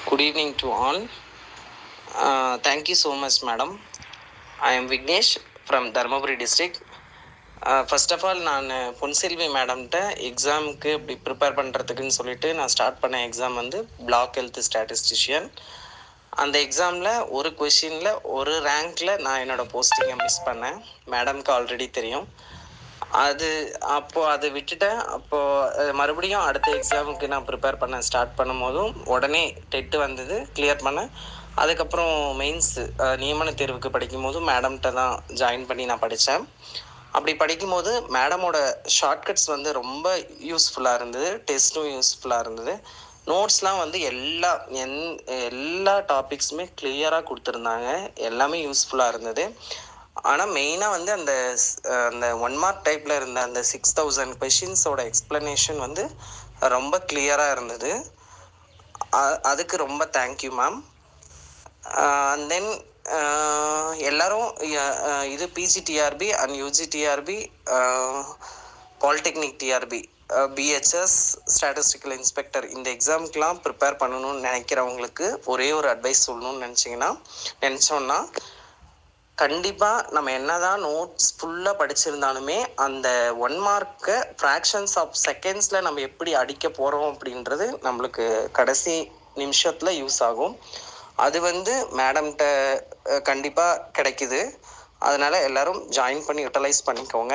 Good evening to all. Uh, thank you so much, madam. I am Vignesh from Dharmaburi district. First of all நான் பொன்செல்வி மேடம்கிட்ட எக்ஸாமுக்கு இப்படி prepare பண்ணுறதுக்குன்னு சொல்லிட்டு நான் start பண்ண exam வந்து black health statistician அந்த எக்ஸாமில் ஒரு கொஷினில் ஒரு ரேங்க்கில் நான் என்னோடய போஸ்டிங்கை மிஸ் பண்ணேன் மேடம்க்கு ஆல்ரெடி தெரியும் அது அப்போது அதை விட்டுட்டேன் அப்போது மறுபடியும் அடுத்த எக்ஸாமுக்கு நான் ப்ரிப்பேர் பண்ண ஸ்டார்ட் பண்ணும் போதும் உடனே டெட்டு வந்தது கிளியர் பண்ணேன் அதுக்கப்புறம் மெயின்ஸ் நியமன தேர்வுக்கு படிக்கும் போதும் மேடம்கிட்ட தான் ஜாயின் பண்ணி நான் படித்தேன் அப்படி படிக்கும்போது மேடமோட ஷார்ட்கட்ஸ் வந்து ரொம்ப யூஸ்ஃபுல்லாக இருந்தது டெஸ்ட்டும் யூஸ்ஃபுல்லாக இருந்தது நோட்ஸ்லாம் வந்து எல்லா என் எல்லா டாபிக்ஸுமே கிளியராக கொடுத்துருந்தாங்க எல்லாமே யூஸ்ஃபுல்லாக இருந்தது ஆனால் மெயினாக வந்து அந்த ஸ்- அந்த ஒன் மார்க் டைப்பில் இருந்த அந்த சிக்ஸ் தௌசண்ட் கொஷின்ஸோட எக்ஸ்ப்ளனேஷன் வந்து ரொம்ப கிளியராக இருந்தது அ- அதுக்கு ரொம்ப தேங்க்யூ மேம் அண்ட் தென் எல்லாரும் ய- அஹ் இது PGTRB and UGTRB polytechnic TRB BHS statistical inspector இந்த எக்ஸாமுக்கெலாம் ப்ரிப்பேர் பண்ணணும்னு நினைக்கிறவங்களுக்கு ஒரே ஒரு அட்வைஸ் சொல்லணும்னு நினச்சிங்கன்னா நினச்சோன்னா கண்டிப்பாக நம்ம என்னதான் நோட்ஸ் ஃபுல்லாக படிச்சிருந்தாலுமே அந்த ஒன் மார்க்கை ஃப்ராக்ஷன்ஸ் ஆஃப் செகண்ட்ஸில் நம்ம எப்படி அடிக்க போகிறோம் அப்படின்றது நம்மளுக்கு கடைசி நிமிஷத்தில் யூஸ் ஆகும் அது வந்து மேடம்கிட்ட கண்டிப்பாக கிடைக்குது அதனால் எல்லாரும் ஜாயின் பண்ணி யூட்டிலைஸ் பண்ணிக்கோங்க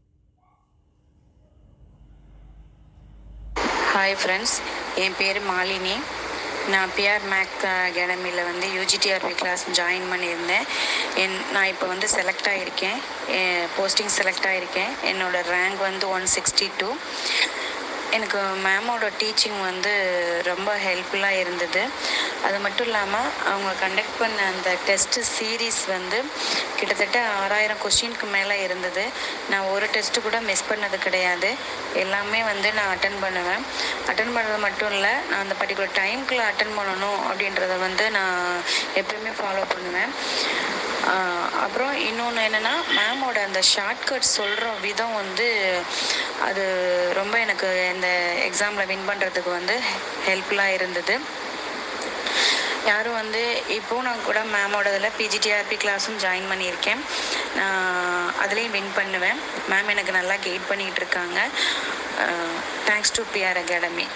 ஹாய் ஃப்ரெண்ட்ஸ் என் பேர் மாலினி நான் பிஆர் மேக் அகாடமியில் வந்து யூஜிடிஆர்பி கிளாஸ் ஜாயின் பண்ணியிருந்தேன் என் நான் இப்போ வந்து செலக்ட் ஆகியிருக்கேன் போஸ்டிங் செலக்ட் ஆகியிருக்கேன் என்னோட ரேங்க் வந்து ஒன் சிக்ஸ்டி டூ எனக்கு மேமோட டீச்சிங் வந்து ரொம்ப ஹெல்ப்ஃபுல்லாக இருந்தது அது மட்டும் இல்லாமல் அவங்க கண்டக்ட் பண்ண அந்த டெஸ்ட் சீரீஸ் வந்து கிட்டத்தட்ட ஆறாயிரம் கொஷினுக்கு மேலே இருந்தது நான் ஒரு டெஸ்ட்டு கூட மிஸ் பண்ணது கிடையாது எல்லாமே வந்து நான் அட்டன் பண்ணுவேன் அட்டன் பண்ணுறது மட்டும் இல்லை நான் அந்த பர்டிகுலர் டைம்குள்ளே அட்டன் பண்ணணும் அப்படின்றத வந்து நான் எப்பயுமே ஃபாலோ பண்ணுவேன் ஆஹ் அப்புறம் இன்னொன்று என்னென்னா மேமோட அந்த ஷார்ட்கட் சொல்கிற விதம் வந்து அது ரொம்ப எனக்கு இந்த எக்ஸாமில் வின் பண்ணுறதுக்கு வந்து ஹெல்ப்ஃபுல்லாக இருந்தது யாரும் வந்து இப்போ நான் கூட மேமோட இதில் பிஜிடிஆர்பி கிளாஸும் ஜாயின் பண்ணியிருக்கேன் நான் அதுலேயும் வின் பண்ணுவேன் மேம் எனக்கு நல்லா கைட் பண்ணிகிட்டு இருக்காங்க thanks to PR academy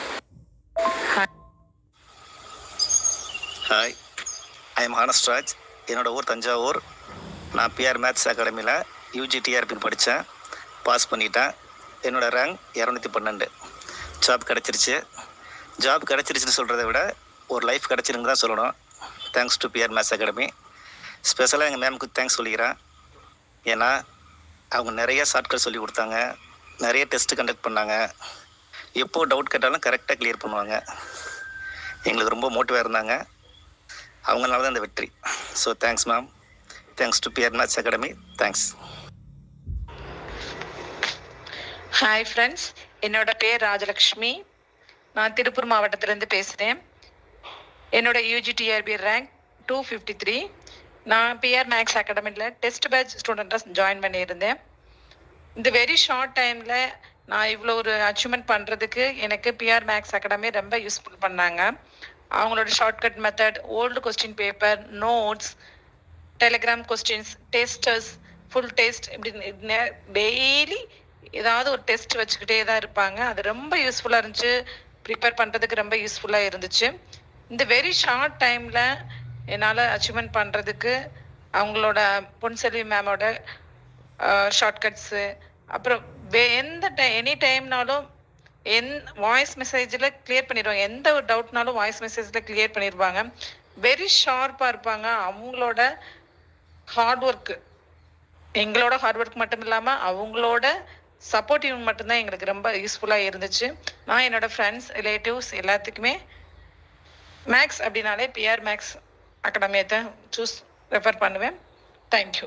hi I am Hansraj என்னோட ஊர் தஞ்சாவூர் நான் பிஆர் மேத்ஸ் அகாடமியில் யூஜி டிஆர்பி படித்தேன் பாஸ் பண்ணிட்டேன் என்னோட ரேங்க் இரநூத்தி பன்னெண்டு ஜாப் கிடச்சிருச்சு ஜாப் கிடச்சிருச்சுன்னு சொல்கிறத விட ஒரு லைஃப் கிடச்சிருங்க தான் சொல்லணும் thanks to PR maths academy ஸ்பெஷலாக எங்கள் மேமுக்கு தேங்க்ஸ் சொல்லிக்கிறேன் ஏன்னா அவங்க நிறைய ஷார்ட்கட் சொல்லி கொடுத்தாங்க நிறைய டெஸ்ட்டு கண்டக்ட் பண்ணாங்க எப்போ டவுட் கேட்டாலும் கரெக்டாக கிளியர் பண்ணுவாங்க எங்களுக்கு ரொம்ப மோட்டிவாக இருந்தாங்க அவங்களால தான் இந்த வெற்றி so thanks ma'am thanks to PR maths academy thanks hi friends என்னோட பேர் ராஜலக்ஷ்மி நான் திருப்பூர் மாவட்டத்திலேருந்து பேசுகிறேன் என்னோட UGTRB rank two fifty three நான் பிஆர் மேக்ஸ் அகாடமியில் டெஸ்ட் பேட்ச் ஸ்டூடெண்ட்டாக ஜாயின் பண்ணியிருந்தேன் இந்த வெரி ஷார்ட் டைமில் நான் இவ்வளோ ஒரு அச்சீவ்மெண்ட் பண்ணுறதுக்கு எனக்கு பிஆர் மேக்ஸ் அகாடமி ரொம்ப யூஸ்ஃபுல் பண்ணாங்க அவங்களோட shortcut method old question paper notes telegram questions testers full test இப்படி டெய்லி ஏதாவது ஒரு டெஸ்ட் வச்சுக்கிட்டே தான் இருப்பாங்க அது ரொம்ப யூஸ்ஃபுல்லாக இருந்துச்சு ப்ரிப்பேர் பண்ணுறதுக்கு ரொம்ப யூஸ்ஃபுல்லாக இருந்துச்சு இந்த வெரி ஷார்ட் டைமில் என்னால் அச்சீவ்மெண்ட் பண்ணுறதுக்கு அவங்களோட பொன்செல்வி மேமோட ஷார்ட்கட்ஸு அப்புறம் வே எந்த டை எனி டைம்னாலும் என் வாய்ஸ் மெசேஜில் கிளியர் பண்ணிடுவாங்க எந்த ஒரு டவுட்னாலும் வாய்ஸ் மெசேஜில் கிளியர் பண்ணிடுவாங்க வெரி ஷார்ப்பாக இருப்பாங்க அவங்களோட ஹார்ட் ஒர்க்கு எங்களோட ஹார்ட் ஒர்க் மட்டும் இல்லாமல் அவங்களோட சப்போர்ட்டிவ் மட்டும்தான் எங்களுக்கு ரொம்ப யூஸ்ஃபுல்லாக இருந்துச்சு நான் என்னோட ஃப்ரெண்ட்ஸ் ரிலேட்டிவ்ஸ் எல்லாத்துக்குமே மேக்ஸ் அப்படின்னாலே பிஆர் மேக்ஸ் அகாடமியை தான் சூஸ் ரெஃபர் பண்ணுவேன் தேங்க்யூ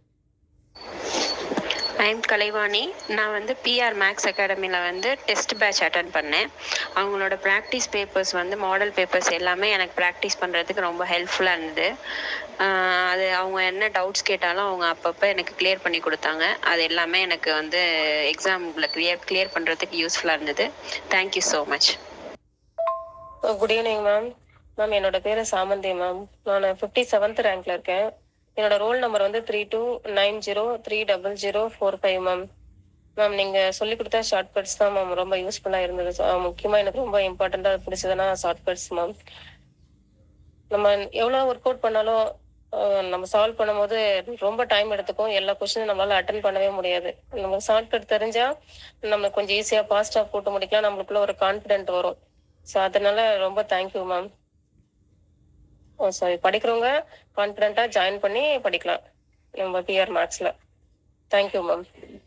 ஐம் கலைவாணி நான் வந்து பிஆர் மேக்ஸ் அகாடமியில் வந்து டெஸ்ட் பேட்ச் அட்டன் பண்ணேன் அவங்களோட ப்ராக்டிஸ் பேப்பர்ஸ் வந்து மாடல் பேப்பர்ஸ் எல்லாமே எனக்கு ப்ராக்டிஸ் பண்ணுறதுக்கு ரொம்ப ஹெல்ப்ஃபுல்லாக இருந்தது ஆஹ் அது அவங்க என்ன டவுட்ஸ் கேட்டாலும் அவங்க அப்பப்போ எனக்கு கிளியர் பண்ணி கொடுத்தாங்க அது எல்லாமே எனக்கு வந்து எக்ஸாமில் கிளியர் கிளியர் பண்ணுறதுக்கு யூஸ்ஃபுல்லாக இருந்தது thank you so much good evening ma'am ma'am என்னோட பேரு சாமந்தி மேம் நான் ஃபிஃப்டி செவன்த் ரேங்க்ல இருக்கேன் என்னோட ரோல் நம்பர் வந்து three two nine zero three double zero four five ma'am ma'am நீங்க சொல்லி கொடுத்த ஷார்ட் கட்ஸ் தான் மேம் ரொம்ப யூஸ்ஃபுல்லா இருந்தது So, முக்கியமா எனக்கு ரொம்ப இம்பார்ட்டண்டா பிடிச்சதுன்னா ஷார்ட் கட்ஸ் மேம் நம்ம எவ்வளவு ஒர்க் அவுட் பண்ணாலும் அஹ், நம்ம சால்வ் பண்ணும்போது ரொம்ப டைம் எடுத்துக்கும் எல்லா கொஸ்டினும் நம்மளால அட்டன் பண்ணவே முடியாது நம்ம ஷார்ட் கட் தெரிஞ்சா நம்ம கொஞ்சம் ஈஸியா பாஸ்டா போட்டு முடிக்கலாம் நம்மளுக்குள்ள ஒரு கான்பிடென்ட் வரும் ஸோ அதனால ரொம்ப தேங்க்யூ மேம் ஓ சாரி படிக்கிறவங்க கான்ஃபிடென்ட்டா ஜாயின் பண்ணி படிக்கலாம் நம்ம பிஆர் மேக்ஸ்ல தேங்க்யூ மேம்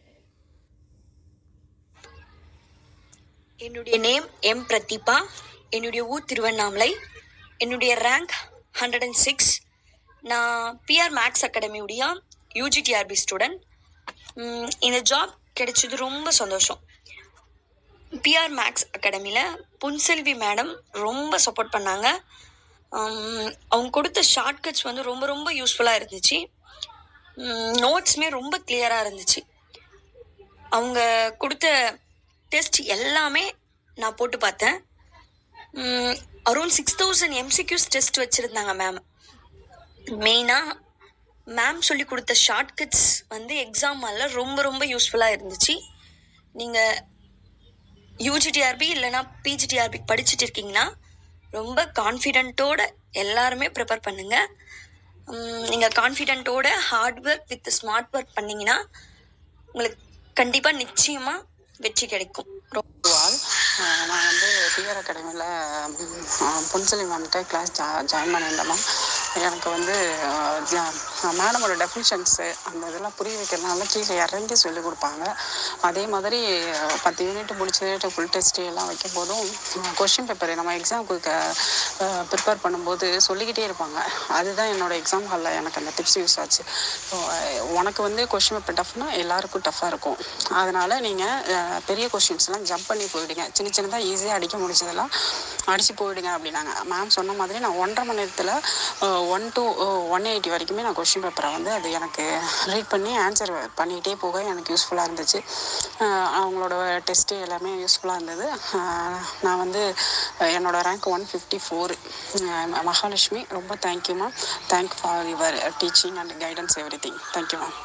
என்னுடைய நேம் எம் பிரதீபா என்னுடைய ஊர் திருவண்ணாமலை என்னுடைய ரேங்க் ஹண்ட்ரட் அண்ட் சிக்ஸ் நான் பிஆர் மேக்ஸ் அகாடமியுடைய யூஜிடிஆர்பி ஸ்டூடெண்ட் இந்த ஜாப் கிடைச்சது ரொம்ப சந்தோஷம் பிஆர் மேக்ஸ் அகாடமியில் புன்செல்வி மேடம் ரொம்ப சப்போர்ட் பண்ணாங்க உம், அவங்க கொடுத்த ஷார்ட்கட்ஸ் வந்து ரொம்ப ரொம்ப யூஸ்ஃபுல்லாக இருந்துச்சு நோட்ஸுமே ரொம்ப கிளியராக இருந்துச்சு அவங்க கொடுத்த டெஸ்ட் எல்லாமே நான் போட்டு பார்த்தேன் around six thousand MCQs test வச்சுருந்தாங்க மேம் மெயினாக மேம் சொல்லி கொடுத்த ஷார்ட்கட்ஸ் வந்து எக்ஸாம் எல்லாம் ரொம்ப ரொம்ப யூஸ்ஃபுல்லாக இருந்துச்சு நீங்கள் யூஜிடிஆர்பி இல்லைனா பிஜிடிஆர்பி படிச்சுட்டு இருக்கீங்கன்னா ரொம்ப கான்ஃபிடென்ட்டோட எல்லாருமே ப்ரிப்பேர் பண்ணுங்கள் நீங்கள் கான்ஃபிடென்ட்டோட hard work with smart work பண்ணீங்கன்னா உங்களுக்கு கண்டிப்பாக நிச்சயமாக வெற்றி கிடைக்கும் ரொம்ப ஆல் நான் வந்து பிஆர் அகாடமியில் பொன்சலி மேம்கிட்ட கிளாஸ் ஜா ஜாயின் பண்ணியிருந்தேன் மேம் எனக்கு வந்து மேடமோட டெஃபினிஷன்ஸு அந்த இதெல்லாம் புரிய வைக்கிறதுனால கீழே இறங்கி சொல்லிக் கொடுப்பாங்க அதே மாதிரி அஹ், பத்து யூனிட் முடிச்சுட்டு ஃபுல் டெஸ்ட்டு எல்லாம் வைக்கும் போதும் கொஷின் பேப்பர் நம்ம எக்ஸாமுக்கு ப்ரிப்பேர் பண்ணும்போது சொல்லிக்கிட்டே இருப்பாங்க அதுதான் என்னோட எக்ஸாம் ஹாலில் எனக்கு அந்த டிப்ஸ் யூஸ் ஆச்சு ஸோ உனக்கு வந்து கொஷின் பேப்பர் டஃப்னா எல்லாருக்கும் டஃப்பாக இருக்கும் அதனால் நீங்கள் பெரிய கொஷின்ஸ்லாம் ஜம்ப் பண்ணி போயிடுங்க சின்ன சின்னதாக ஈஸியாக அடிக்க முடிச்சதெல்லாம் அடித்து போயிடுங்க அப்படின்னாங்க மேம் சொன்ன மாதிரி நான் ஒன்றரை மணி நேரத்தில் ஒன் டு ஒன் எயிட்டி வரைக்குமே நான் கொஷின் பேப்பரை வந்து அது எனக்கு ரீட் பண்ணி ஆன்சர் பண்ணிகிட்டே போக எனக்கு யூஸ்ஃபுல்லாக இருந்துச்சு அஹ் அவங்களோட டெஸ்ட்டு எல்லாமே யூஸ்ஃபுல்லாக இருந்தது அஹ் நான் வந்து அஹ் என்னோட rank one fifty four Mahalakshmi ரொம்ப thank you ma'am thank for your teaching and guidance everything thank you ma'am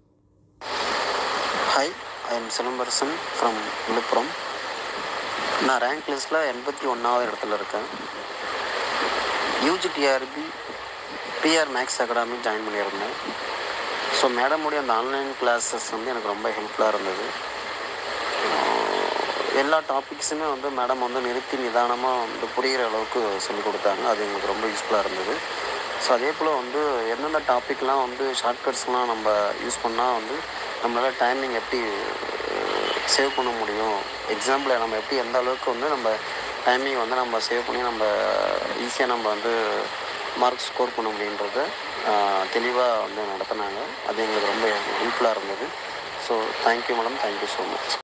hi I am Silambarasan from Villupuram நான் ரேங்க் லிஸ்ட்டில் எண்பத்தி ஒன்றாவது இடத்துல இருக்கேன் UGTRB PR maths academy join பண்ணியிருந்தேன் ஸோ மேடமுடைய அந்த ஆன்லைன் கிளாஸஸ் வந்து எனக்கு ரொம்ப ஹெல்ப்ஃபுல்லாக இருந்தது ஆஹ் எல்லா டாபிக்ஸுமே வந்து மேடம் வந்து நிறுத்தி நிதானமாக வந்து புரிகிற அளவுக்கு சொல்லிக் கொடுத்தாங்க அது எங்களுக்கு ரொம்ப யூஸ்ஃபுல்லாக இருந்தது ஸோ அதே போல் வந்து எந்தெந்த டாப்பிக்லாம் வந்து ஷார்ட்கட்ஸ்லாம் நம்ம யூஸ் பண்ணால் வந்து நம்மளால் டைமிங் எப்படி சேவ் பண்ண முடியும் எக்ஸாம்பிள் நம்ம எப்படி எந்த அளவுக்கு வந்து நம்ம டைமிங் வந்து நம்ம சேவ் பண்ணி நம்ம ஈஸியாக நம்ம வந்து மார்க் ஸ்கோர் பண்ண முடியுன்றத தெளிவாக வந்து நடத்தினாங்க அது எங்களுக்கு ரொம்ப ஹெல்ப்ஃபுல்லாக இருந்தது so thank you madam thank you so much